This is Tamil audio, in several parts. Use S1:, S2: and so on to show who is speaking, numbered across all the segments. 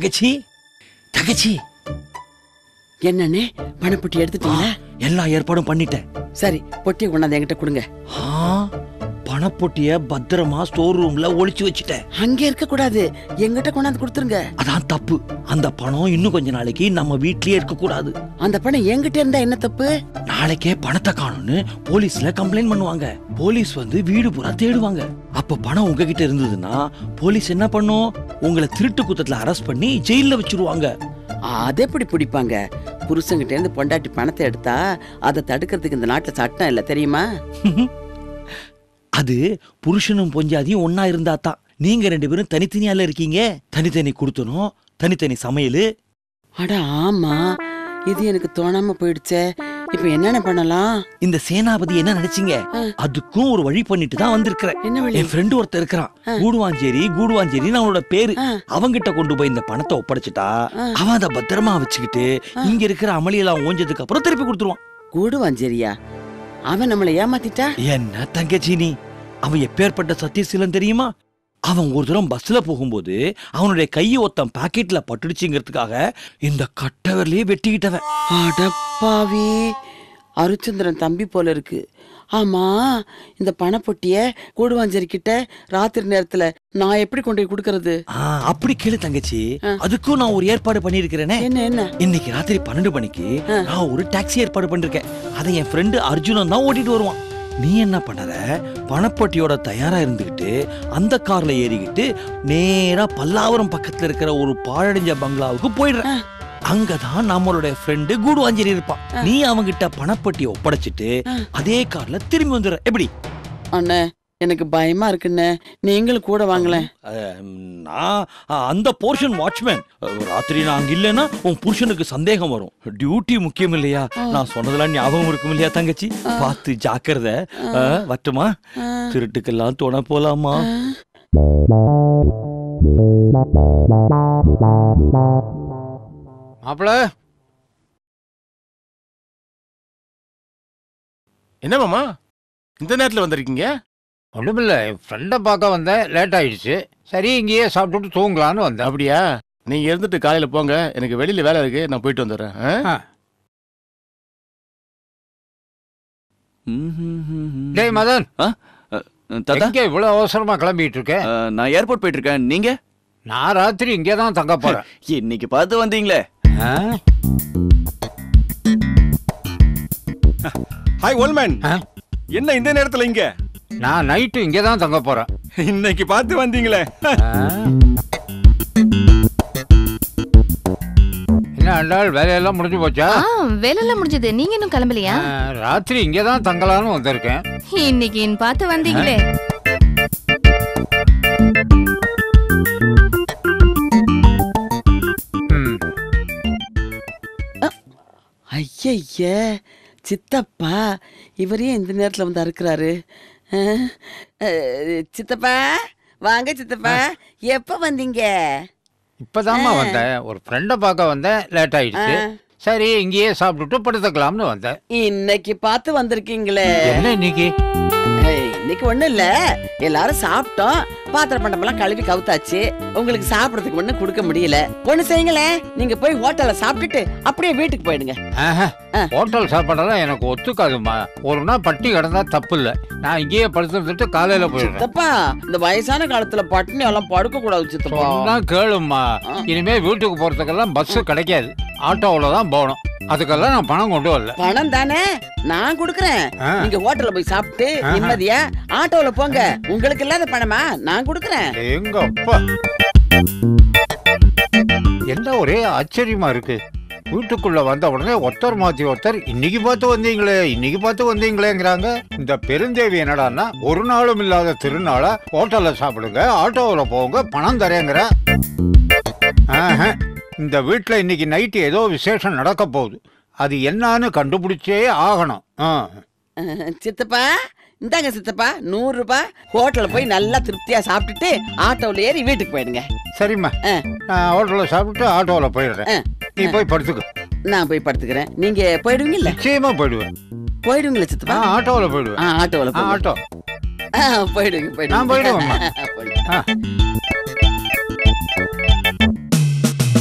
S1: தங்கச்சி தங்கச்சி
S2: என்னண்ணே பணப்பொட்டி எடுத்துட்டீங்களா
S1: எல்லா ஏற்பாடும் பண்ணிட்டேன்
S2: சரி பொட்டியை கொண்டாந்து என்கிட்ட கொடுங்க
S1: ஆ, பணப்பொட்டிய பத்திரமா ஸ்டோர் ரூம்ல ஒளிச்சு வச்சுட்டேன்
S2: அங்கே இருக்க கூடாது என்கிட்ட கொண்டாந்து கொடுத்துருங்க
S1: அதான் தப்பு அந்த பணம் இன்னும் கொஞ்ச நாளைக்கு நம்ம வீட்லயே இருக்க கூடாது
S2: அந்த பணம் என்கிட்ட இருந்தா என்ன தப்பு
S1: நாளைக்கே பணத்தை காணும்னு போலீஸ்ல கம்ப்ளைண்ட் பண்ணுவாங்க போலீஸ் வந்து வீடு பூரா தேடுவாங்க அப்ப பணம் உங்ககிட்ட இருந்ததுன்னா போலீஸ் என்ன பண்ணும் உங்களை திருட்டு குத்தத்துல அரெஸ்ட் பண்ணி ஜெயில்ல வச்சிருவாங்க
S2: அது எப்படி பிடிப்பாங்க புருஷங்கிட்ட இருந்து பொண்டாட்டி பணத்தை எடுத்தா அதை தடுக்கிறதுக்கு இந்த நாட்டுல சட்டம் இல்ல தெரியுமா
S1: அது புருஷனும் பொஞ்சாதியும் ஒன்னா இருந்தா தான் நீங்க ரெண்டு பேரும் தனித்தனியால இருக்கீங்க தனித்தனி கொடுத்தனும் தனித்தனி சமையல்
S2: அட ஆமா இது எனக்கு தோணாம போயிடுச்சே இப்ப என்னென்ன பண்ணலாம்
S1: இந்த சேனாபதி என்ன நினைச்சீங்க
S2: ஆ.
S1: அதுக்கும் ஒரு வழி பண்ணிட்டு தான் வந்திருக்கிறேன்
S2: என்ன வழி
S1: என் ஃப்ரெண்டு ஒருத்தர் இருக்கிறான் கூடுவாஞ்சேரி கூடுவாஞ்சேரின்னு அவனோட பேரு
S2: ஆ.
S1: அவங்கிட்ட கொண்டு போய் இந்த பணத்தை ஒப்படைச்சிட்டா
S2: ஆ.
S1: அவன் அதை பத்திரமா வச்சுக்கிட்டு இங்க இருக்கிற அமளியெல்லாம் ஓஞ்சதுக்கு அப்புறம் திருப்பி கொடுத்துருவான்
S2: கூடுவாஞ்சேரியா அவன் நம்மளை ஏமாத்திட்டா
S1: என்ன தங்கச்சி நீ அவன் எப்பேற்பட்ட சத்தியசீலன் தெரியுமா அவன் ஒரு தூரம் பஸ்ல போகும்போது அவனுடைய கையை ஒத்தன் பாக்கெட்ல பட்டுடுச்சுங்கிறதுக்காக இந்த கட்டவர்லயே வெட்டிக்கிட்டவன்
S2: அடப்பாவி அருச்சந்திரன் தம்பி போல இருக்கு ஆமா இந்த பணப்பொட்டிய கூடுவாஞ்சேரி கிட்ட ராத்திரி நேரத்துல நான் எப்படி கொண்டு போய் கொடுக்கறது
S1: ஆ, அப்படி கேளு தங்கச்சி
S2: ஆ.
S1: அதுக்கும் நான் ஒரு ஏற்பாடு பண்ணிருக்கிறேனே
S2: என்ன என்ன
S1: இன்னைக்கு ராத்திரி பன்னெண்டு மணிக்கு நான் ஒரு டாக்ஸி ஏற்பாடு பண்ணிருக்கேன் அதை என் ஃப்ரெண்டு அர்ஜுனன் தான் ஓட்டிட்டு வருவான் நீ என்ன பண்ணற பணப்பட்டியோட தயாரா இருந்துகிட்டு அந்த கார்ல ஏறிக்கிட்டு நேரா பல்லாவரம் பக்கத்துல இருக்கிற ஒரு பாழடைஞ்ச பங்களாவுக்கு போயிடுற அங்கதான் நம்மளுடைய ஃப்ரெண்டு கூடுவாஞ்சேரி இருப்பான் நீ அவங்கிட்ட பணப்பட்டியை ஒப்படைச்சிட்டு அதே கார்ல திரும்பி வந்துடுற எப்படி
S2: அண்ணே எனக்கு பயமா இருக்குண்ணே நீங்களும் கூட வாங்களேன்
S1: அஹ், நான் அஹ், அந்த போர்ஷன் வாட்ச்மேன் ராத்திரி நான் அங்க இல்லைன்னா உன் புருஷனுக்கு சந்தேகம் வரும் டியூட்டி முக்கியம் இல்லையா நான் சொன்னதெல்லாம் ஞாபகம் இருக்கும் இல்லையா தங்கச்சி பார்த்து ஜாக்கிரதை அஹ், வரட்டுமா திருட்டுக்கெல்லாம் துணை போலாமா
S3: மாப்பிள
S4: என்ன மாமா இந்த நேரத்துல வந்திருக்கீங்க
S3: ஒன்றுமில்ல என் ஃப்ரெண்டை பார்க்க வந்தேன் லேட் ஆயிடுச்சு சரி இங்கேயே சாப்பிட்டுட்டு தூங்கலான்னு வந்தேன்
S4: அப்படியா நீங்க இருந்துட்டு காலையில போங்க எனக்கு வெளியில வேலை இருக்கு நான் போயிட்டு வந்துடுறேன் ஆ?
S3: டேய் மதன்
S5: தாத்தா
S3: எங்க இவ்வளவு அவசரமா கிளம்பிட்டு இருக்க
S5: அஹ், நான் ஏர்போர்ட் போயிட்டு இருக்கேன் நீங்க
S3: நான் ராத்திரி இங்கே தான் தங்க போறேன்
S5: இன்னைக்கு பார்த்து வந்தீங்களே
S3: ஆ?
S6: ஹாய் ஓல்மேன்
S3: ஆ?
S6: என்ன இந்த நேரத்துல இங்க
S3: நான் நைட்டு இங்கே தான் தங்க போறேன்
S6: இன்னைக்கு பார்த்து வந்தீங்களே
S3: ஆ? என்ன அண்டாள் வேலையெல்லாம் முடிஞ்சு போச்சா
S7: ஆ வேலையெல்லாம் முடிஞ்சது நீங்க இன்னும் கிளம்பலையா
S3: ஆ, ராத்திரி இங்கே தான் தங்கலான்னு வந்திருக்கேன்
S7: இன்னைக்கு பார்த்து வந்தீங்களே
S3: ம்.
S2: ஐயய்ய சித்தப்பா இவரே இந்த நேரத்துல வந்து அறுக்கிறாரு அஹ், அஹ், சித்தப்பா வாங்க சித்தப்பா எப்ப வந்தீங்க
S3: இப்பதாம்மா வந்தேன் ஒரு ஃப்ரெண்டை பார்க்க வந்தேன் லேட் ஆயிடுச்சு
S2: ஆ.
S3: சரி இங்கேயே சாப்பிட்டுட்டு படுத்துக்கலாம்னு வந்தேன்
S2: இன்னைக்கு பார்த்து வந்திருக்கீங்களே
S3: என்ன இன்னைக்கு
S2: ஏய், இன்னைக்கு ஒண்ணும் இல்ல எல்லாரும் சாப்பிட்டோம் பாத்திர பண்டமெல்லாம் கழுவி கவுத்தாச்சு உங்களுக்கு சாப்பிடறதுக்கு ஒண்ணும் கொடுக்க முடியல ஒண்ணு செய்யுங்களேன் நீங்க போய் ஹோட்டல்ல சாப்பிட்டுட்டு அப்படியே வீட்டுக்கு போயிடுங்க
S3: ஆஹா,
S2: ஆ.
S3: ஹோட்டல் சாப்பாடெல்லாம் எனக்கு ஒத்துக்காதும்மா ஒரு நாள் பட்டி கிடந்தா தப்பு இல்ல நான் இங்கேயே படுத்துட்டு காலையில போயிடுறேன்
S2: சித்தப்பா இந்த வயசான காலத்துல பட்டினி எல்லாம் படுக்க கூடாது சித்தப்பா
S3: சொன்னா கேளும்மா
S2: ஆ.
S3: இனிமே வீட்டுக்கு போறதுக்கெல்லாம் பஸ் கிடைக்காது ஆட்டோவில் தான் போகணும் அதுக்கெல்லாம் நான் பணம் கொண்டு வரல
S2: பணம் தானே நான் கொடுக்கறேன்
S3: ஆ.
S2: நீங்க ஹோட்டல்ல போய் சாப்பிட்டு
S3: ஆஹா.
S2: நிம்மதியா ஆட்டோல போங்க உங்களுக்கு இல்லாத பணமா நான் கொடுக்கறேன்
S3: எங்க அப்பா என்ன ஒரே ஆச்சரியமா இருக்கு வீட்டுக்குள்ள வந்த உடனே ஒருத்தர் மாத்தி ஒருத்தர் இன்னைக்கு பார்த்து வந்தீங்களே இன்னைக்கு பார்த்து வந்தீங்களேங்கிறாங்க இந்த பெருந்தேவி என்னடான்னா ஒரு நாளும் இல்லாத திருநாள ஹோட்டல்ல சாப்பிடுங்க ஆட்டோவில் போங்க பணம் தரேங்கிற ஆஹா, இந்த வீட்டில் இன்னைக்கு நைட்டு ஏதோ விசேஷம் நடக்க போகுது அது என்னன்னு கண்டுபிடிச்சே ஆகணும் ஆ.
S2: அஹ், சித்தப்பா இந்தாங்க சித்தப்பா நூறு ரூபாய் ஹோட்டல்ல போய் நல்லா திருப்தியா சாப்பிட்டுட்டு ஆட்டோல ஏறி வீட்டுக்கு போயிடுங்க
S3: சரிம்மா
S2: ஆ.
S3: நான் ஹோட்டலில் சாப்பிட்டு ஆட்டோவில் போயிடுறேன்
S2: ஆ.
S3: நீ போய் படுத்துக்க
S2: நான் போய் படுத்துக்கிறேன் நீங்க போயிடுவீங்கல்ல
S3: நிச்சயமா போயிடுவேன்
S2: போயிடுவீங்களா
S3: ஆ
S2: சித்தப்பா
S3: ஆட்டோவில் போயிடுவேன்
S2: ஆ ஆட்டோல
S3: ஆ,
S2: போங்க.
S3: ஆட்டோ
S2: ஆ, போயிடுங்க போயிடுங்க
S3: நான் போயிடுவேம்மா.
S2: போயிடுங்க.
S3: ஆ.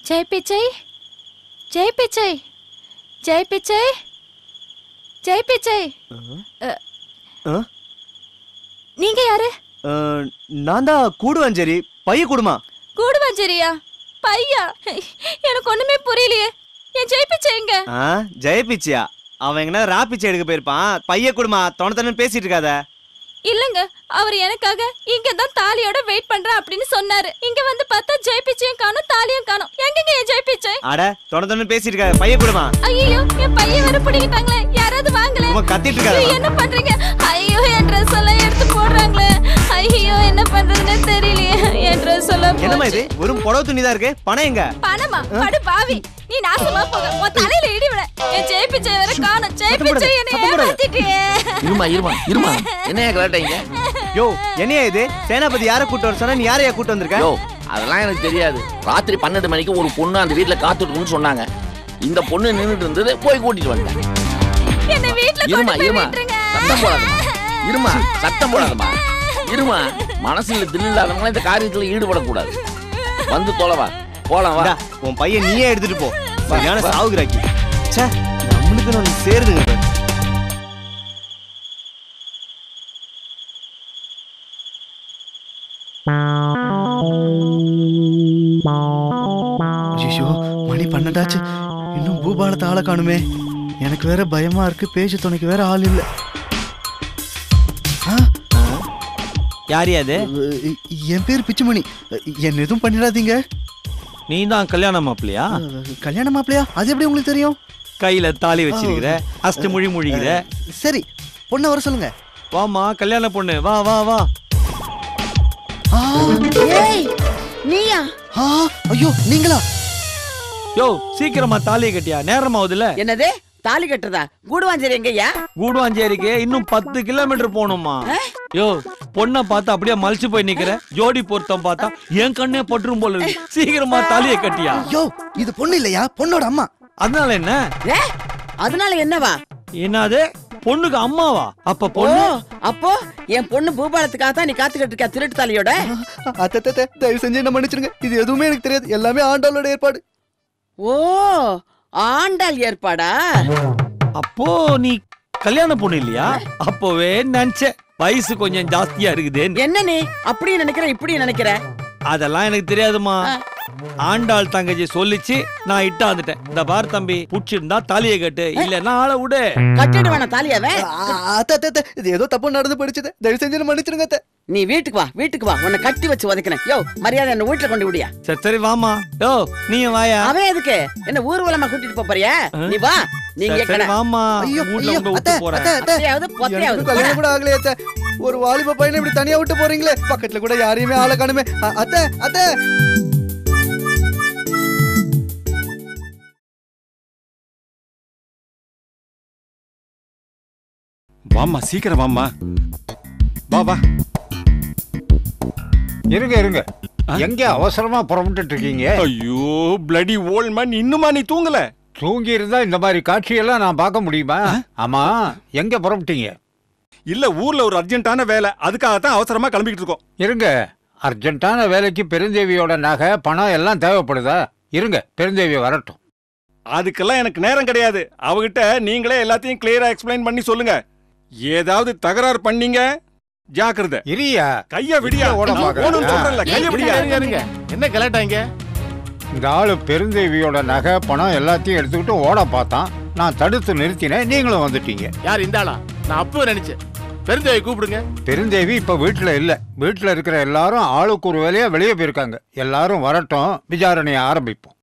S7: ஜெய் பிச்சை ஜெய் பிச்சை ஜெய் பிச்சை ஜெய் பிச்சை அ,
S8: ஆ?
S7: நீங்க யாரு
S8: அஹ், நான் தான் கூடுவாஞ்சேரி பைய குடுமா
S7: கூடுவாஞ்சேரியா பையா எனக்கு ஒண்ணுமே புரியலையே என் ஜெய் பிச்சை எங்க
S8: ஆ ஜெயபிச்சியா அவன் எங்கன்னா ராப்பிச்சை எடுக்க போயிருப்பான் பைய குடுமா தொண தொண்ணு பேசிட்டு இருக்காத
S7: இல்லங்க அவர் எனக்காக இங்க தான் தாலியோட வெயிட் பண்றேன் அப்படின்னு சொன்னாரு இங்க வந்து பார்த்தா ஜெய் பிச்சையும் காணும் தாலியும் காணும் எங்கங்க என் ஜெய் பிச்சை
S8: அட தொண தொண்ணு பேசிட்டு இருக்காத பைய குடுமா
S7: ஐயோ என் பையன் வேற பிடிக்கிட்டாங்களே யாராவது வாங்கல
S8: சும்மா கத்திட்டு
S7: ஐயோ,
S8: இருக்காத
S7: என்ன பண்றீங்க ஐயோ என் ட்ரெஸ் எல்லாம் எடுத்து போடுறாங்களே ஐயோ என்ன பண்றதுன்னு தெரியலையே என் ட்ரெஸ் எல்லாம்
S8: என்னம்மா
S7: போச்சு.
S8: இது வெறும் புடவை துணி தான் இருக்கு பணம் எங்க
S7: பணமா படு பாவி நீ நாசமா போக உன் தலையில இடி விட என் ஜெய் பிச்சை வேற காணும் ஜெய்
S8: சத்தம் போடாத,
S7: பிச்சை என்ன
S8: சத்தம் போடாத.
S7: ஏமாத்திட்டியே
S1: இருமா இருமா இருமா என்ன கலாட்டாங்க
S8: யோ என்னையா இது சேனாபதி யாரை கூட்டு வர சொன்னா நீ யாரையா கூட்டு வந்திருக்க
S1: யோ அதெல்லாம் எனக்கு தெரியாது ராத்திரி பன்னெண்டு மணிக்கு ஒரு பொண்ணு அந்த வீட்ல காத்துட்டு சொன்னாங்க இந்த பொண்ணு நின்னுட்டு இருந்தது போய் கூட்டிட்டு வந்தேன்
S7: என்ன வீட்ல
S1: இருமா
S7: கொண்டு போய்
S1: இருமா
S7: விட்டுருங்க
S1: சத்தம் போடாதமா இருமா சத்தம் போடாதமா இருமா மனசுல தில் இல்லாதவங்க இந்த காரியத்துல ஈடுபடக்கூடாது வந்து தொலைவா போலாம் வா
S8: இந்தா, உன் பையன் நீயே எடுத்துட்டு போ சரியான சாவுகிறாக்கி ச்சே நம்மளுக்கு ஒன்று சேருதுங்க பாரு.
S9: ஐயோ மணி பன்னெண்டாச்சு இன்னும் பூபாலத்தை ஆளை காணுமே எனக்கு வேற பயமா இருக்கு பேச்சு துணைக்கு வேற ஆள் இல்ல ஆ,
S8: யாரியா அது
S9: எ- என் பேர் பிச்சுமணி என்ன எதுவும் பண்ணிடாதீங்க
S1: நீ தான் கல்யாணம் மாப்பிளையா
S9: கல்யாணம் மாப்பிளையா அது எப்படி உங்களுக்கு தெரியும்
S1: கையில தாலி வச்சிருக்கிற அஷ்ட மொழி மொழிகிற
S9: சரி பொண்ணை வர சொல்லுங்க
S1: வாமா கல்யாண பொண்ணு வா வா வா
S9: ஆ,
S2: ஏய் நீயா
S9: ஆ, ஐயோ நீங்களா
S1: யோ சீக்கிரமா தாலியை கட்டியா நேரம் ஆகுதுல
S2: என்னது தாலி கட்டுறதா கூடுவாஞ்சேரி எங்கய்யா
S1: கூடுவாஞ்சேரிக்கு இன்னும் பத்து கிலோமீட்டர் போகணுமா யோ பொண்ணை பார்த்தா அப்படியே மலிச்சு போய் நிக்கிற ஜோடி பொருத்தம் பார்த்தா என் கண்ணே பட்டுரும் போல இருக்கு சீக்கிரமா தாலியை கட்டியா
S9: யோ இது பொண்ணு இல்லையா பொண்ணோட அம்மா
S1: அதனால என்ன
S2: ஏ அதனால என்னவா
S1: என்னது பொண்ணுக்கு அம்மாவா அப்ப
S2: ஓ
S1: பொண்ணு
S2: அப்போ என் பொண்ணு பூபாலத்துக்காக தான் நீ காத்துக்கிட்டு இருக்க திருட்டு தாலியோட
S9: அத்த தயவு செஞ்சு என்ன மன்னிச்சிருங்க இது எதுவுமே எனக்கு தெரியாது எல்லாமே ஆண்டாளோட ஏற்பாடு
S2: ஓ ஆண்டாள் ஏற்பாடா
S1: அப்போ நீ கல்யாண பொண்ணு இல்லையா அப்போவே நினைச்சேன் வயசு கொஞ்சம் ஜாஸ்தியா இருக்குதேன்னு
S2: என்ன நீ அப்படி நினைக்கிற இப்படி நினைக்கிற
S1: அதெல்லாம் எனக்கு தெரியாதுமா ஆண்டாள் தங்கச்சி சொல்லிச்சு நான் இட்டாந்துட்டேன் இந்த பார் தம்பி புடிச்சிருந்தா தாலியை கட்டு இல்லன்னா ஆளை விடு
S2: கட்டிட்டு வேணா தாலியாவே
S9: அத்த அத்த, அத்த இது ஏதோ தப்பு நடந்து படிச்சது தயவு செஞ்சு என்ன மன்னிச்சிருங்க அத்தை
S2: நீ வீட்டுக்கு வா வீட்டுக்கு வா உன்னை கட்டி வச்சு உதைக்கிறேன் யோ மரியாதை என்ன வீட்டுல கொண்டு விடியா
S1: சரி சரி வாமா யோ நீ வாயா
S2: அவன் எதுக்கு என்ன ஊர்வலமா கூட்டிட்டு போப் போறியா நீ வா நீங்க
S1: சரி, சரி
S2: எக்கட
S1: வாமா
S9: ஐயோ
S1: வீட்ல
S9: ஐயோ
S1: கொண்டு
S9: அத்தை
S1: விட்டு போறேன்
S9: அத்தை அத்தை
S2: அத்தையாவது
S9: எனக்கு
S2: பொத்தையாவது
S9: கல்யாணம் கூட ஆகலையே அத்தை ஒரு வாலிப பையனை இப்படி தனியா விட்டு போறீங்களே பக்கத்துல கூட யாரையுமே ஆள காணுமே அ- அத்தை அத்தை
S6: வாம்மா சீக்கிரம் வாம்மா வா வா
S3: இருங்க இருங்க எங்க அவசரமா புறப்பட்டுட்டு இருக்கீங்க
S6: ஐயோ பிளடி ஓல்ட் மேன் இன்னுமா நீ தூங்கல
S3: தூங்கி இருந்தா இந்த மாதிரி காட்சியெல்லாம் நான் பார்க்க முடியுமா ஆமா எங்க புறப்பட்டீங்க
S6: இல்ல ஊர்ல ஒரு அர்ஜென்ட்டான வேலை அதுக்காக தான் அவசரமா கிளம்பிக்கிட்டு இருக்கோம்
S3: இருங்க அர்ஜென்ட்டான வேலைக்கு பெருந்தேவியோட நகை பணம் எல்லாம் தேவைப்படுதா இருங்க பெருந்தேவி வரட்டும்
S6: அதுக்கெல்லாம் எனக்கு நேரம் கிடையாது அவகிட்ட நீங்களே எல்லாத்தையும் கிளியரா எக்ஸ்பிளைன் பண்ணி சொல்லுங்க ஏதாவது தகராறு பண்ணீங்க ஜாக்கிரதை
S3: இரியா
S6: கைய விடியா
S3: ஓட பாக்குறேன்.
S6: போகணும்னு சொல்றேன்ல கைய விடியா
S4: இருங்க இருங்க என்ன கலாட்டாங்க
S3: இந்த ஆளு பெருந்தேவியோட நகை பணம் எல்லாத்தையும் எடுத்துக்கிட்டு ஓட பார்த்தான் நான் தடுத்து நிறுத்தினேன் நீங்களும் வந்துட்டீங்க
S4: யார் இந்த ஆளா நான் அப்போ நினைச்சேன் பெருந்தேவை கூப்பிடுங்க
S3: பெருந்தேவி இப்ப வீட்டுல இல்ல வீட்டுல இருக்கிற எல்லாரும் ஆளுக்கு ஒரு வேலையா வெளியே போயிருக்காங்க எல்லாரும் வரட்டும் விசாரணையை ஆரம்பிப்போம்